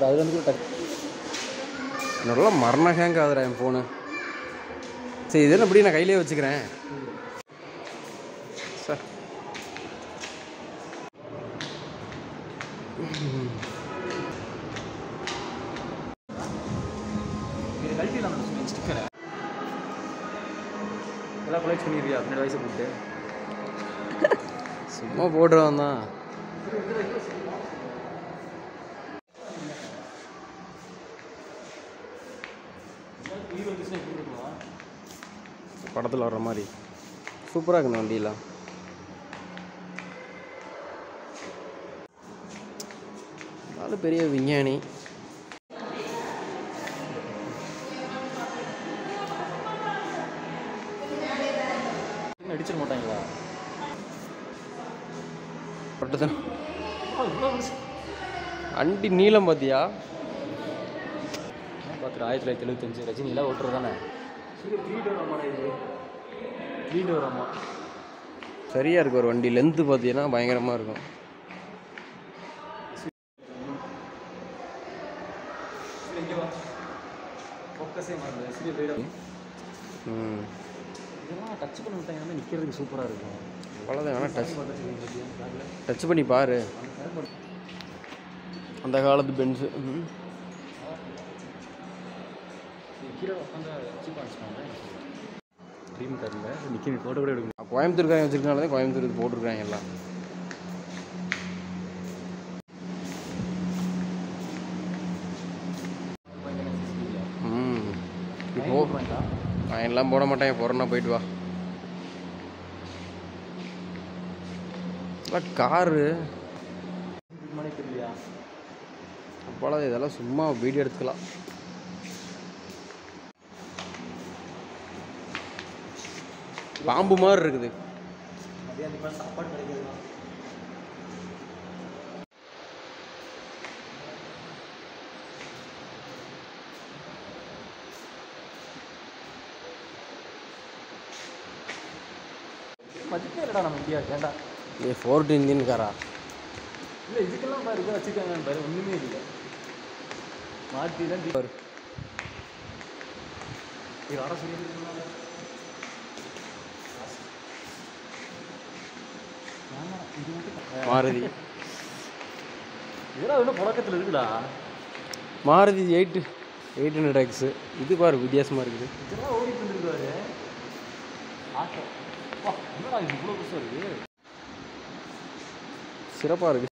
அப்புறம் அதுல இருந்து கூட டக் என்னோடலாம் மரண ஹேங் ஆகுதுடா என் ஃபோனு சரி இதெல்லாம் எப்படி நான் கையிலே வச்சுக்கிறேன் சார் இது கழட்டிடலாம் ஸ்டிக்கரை எல்லாம் கொலேஜ் பண்ணிடுவியா பன்னெண்டு வயசு போட்டு சும்மா போடுறவன் தான் டிவி வந்துச்சுன்னா எப்படி இருக்குமா படத்தில் வர்ற மாதிரி சூப்பராக இருக்கு இந்த வண்டியெல்லாம் ஆளு பெரிய விஞ்ஞானி அடிச்சிட மாட்டாங்களா பட்டதான் வண்டி நீளம் பார்த்தியா பார்த்துட்டு ஆயிரத்தி தொள்ளாயிரத்தி எழுபத்தஞ்சு ரஜினி எல்லாம் ஓட்டுறது தானே த்ரீ டோர் அம்மா இது த்ரீ டோர் அம்மா சரியாக இருக்கு ஒரு வண்டி லென்த்து பார்த்தீங்கன்னா பயங்கரமாக இருக்கும் இங்கே வா ஃபோக்கஸே மாறுது சரி போயிடும் ம் இதெல்லாம் டச் பண்ண விட்டாங்கன்னா நிற்கிறதுக்கு சூப்பராக இருக்கும் அவ்வளோதான் வேணால் டச் பார்த்துட்டு டச் பண்ணி பாரு அந்த காலத்து பென்ஸு ம் கீழே உட்காந்து வச்சு காமிச்சிட்டாங்க ட்ரீம் காரில் நிற்க ஃபோட்டோ கூட எடுக்கணும் கோயம்புத்தூர்காரங்க வச்சிருக்கனால தான் கோயம்புத்தூர் இது போட்டிருக்காங்க எல்லாம் ம் இப்போ நான் எல்லாம் போட மாட்டேன் போகிறேன்னா போயிட்டு வா காரு மணி தெரியலையா அப்போலாம் இதெல்லாம் சும்மா வீடியோ எடுத்துக்கலாம் பாம்பு மாதிரி இருக்குது மதியானத்துக்கு மேலே சாப்பாடு கிடைக்காது மதிப்பே இல்லைடா நம்ம இந்தியா ஏன்டா ஏ ஃபோர்ட் இன்ஜின் காரா இல்லை இதுக்கெல்லாம் பாரு இதை வச்சுருக்காங்க பாரு ஒன்றுமே இல்லை மாற்றி தான் பாரு. இது அரை சொல்லி இது மட்டும் மாருதி இதெல்லாம் இன்னும் புழக்கத்தில் இருக்குடா Maruti eight eight hundred X இது பாரு வித்தியாசமாக இருக்குது இதெல்லாம் ஓடிட்டு இருந்திருக்காரு ஆட்டோ வா என்னடா இது இவ்வளோ புதுசாக இருக்கு சிறப்பாக இருக்குது